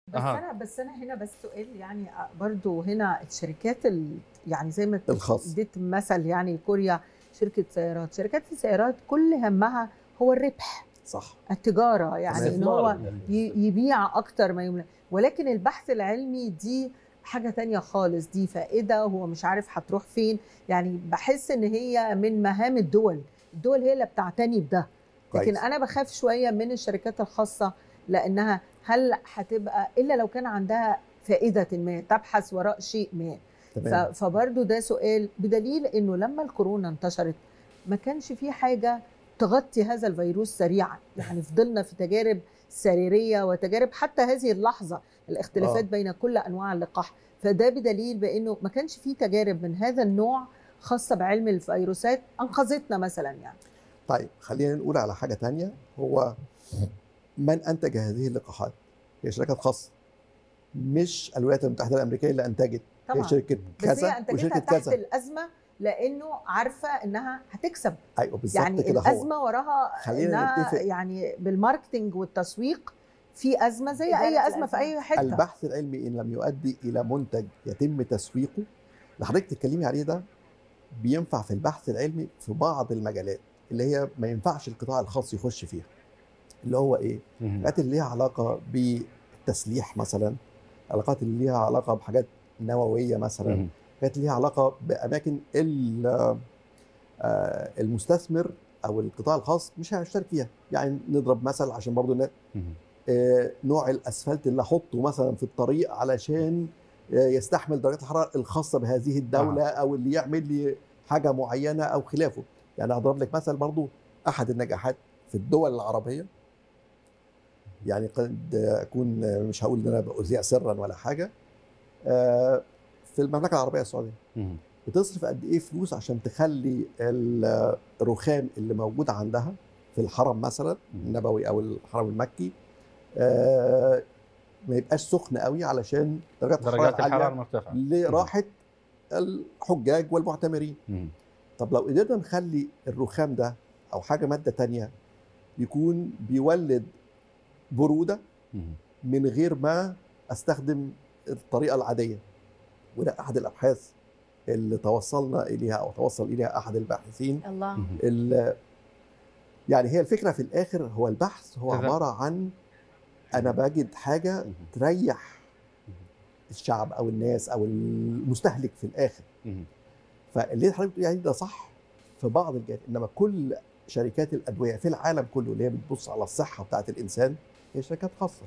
بس أها. انا بس انا هنا بس سؤال يعني برضو هنا الشركات ال... يعني زي ما الخاص. اديت مثل يعني كوريا شركه سيارات شركات السيارات كل همها هو الربح صح التجاره يعني ان هو استثمار. ي- يبيع اكتر ما يملك ولكن البحث العلمي دي حاجة تانية خالص دي فائدة هو مش عارف هتروح فين يعني بحس ان هي من مهام الدول الدول هي اللي بتعتني بده لكن كويس. انا بخاف شوية من الشركات الخاصة لانها هل هتبقى الا لو كان عندها فائدة ما تبحث وراء شيء ما ف- تمام فبرضه ده سؤال بدليل انه لما الكورونا انتشرت ما كانش في حاجه تغطي هذا الفيروس سريعا يعني فضلنا في تجارب سريريه وتجارب حتى هذه اللحظه الاختلافات آه. بين كل انواع اللقاح فده بدليل بانه ما كانش في تجارب من هذا النوع خاصه بعلم الفيروسات انقذتنا مثلا يعني طيب خلينا نقول على حاجه تانية هو من انتج هذه اللقاحات هي شركات خاصه مش الولايات المتحده الامريكيه اللي انتجت هي طبعا شركه بس هي كذا انتجتها وشركه تحت كذا الازمه لانه عارفه انها هتكسب ايوه بالظبط يعني كده هو الازمه وراها خلينا انها نتفق. يعني بالماركتنج والتسويق في ازمه زي إدارة اي ازمه في اي الأزمة. حته البحث العلمي ان لم يؤدي الى منتج يتم تسويقه اللي حضرتك تتكلمي عليه ده بينفع في البحث العلمي في بعض المجالات اللي هي ما ينفعش القطاع الخاص يخش فيها اللي هو ايه مهم. الحاجات اللي ليها علاقه بالتسليح مثلا العلاقات اللي ليها علاقه بحاجات نوويه مثلا مهم. حاجات اللي ليها علاقه باماكن ال- آه، المستثمر او القطاع الخاص مش هيشترك فيها يعني نضرب مثل عشان برضو ن- مهم. آه، نوع الاسفلت اللي احطه مثلا في الطريق علشان آه، يستحمل درجات الحراره الخاصه بهذه الدوله او اللي يعمل لي حاجه معينه او خلافه يعني اضرب لك مثل برضو احد النجاحات في الدول العربيه يعني قد اكون آه، مش هقول ان انا باذيع سرا ولا حاجه آه، في المملكه العربيه السعوديه مهم. بتصرف قد ايه فلوس عشان تخلي ال- الرخام اللي موجود عندها في الحرم مثلا النبوي او الحرم المكي آه، ما يبقاش سخن قوي علشان درجات الحراره درجات الحراره العاليه المرتفعه لراحه الحجاج والمعتمرين مهم. طب لو قدرنا نخلي الرخام ده او حاجه ماده تانية يكون بيولد بروده مهم. من غير ما استخدم الطريقه العاديه وده احد الابحاث اللي توصلنا اليها او توصل اليها احد الباحثين الله مهم. ال- يعني هي الفكره في الاخر هو البحث هو تمام. عباره عن انا بجد حاجه مهم. تريح الشعب او الناس او المستهلك في الاخر مهم. فاللي حضرتك بتقولي عليه ده صح في بعض الجهات انما كل شركات الادويه في العالم كله اللي هي بتبص على الصحه بتاعت الانسان هي شركات خاصه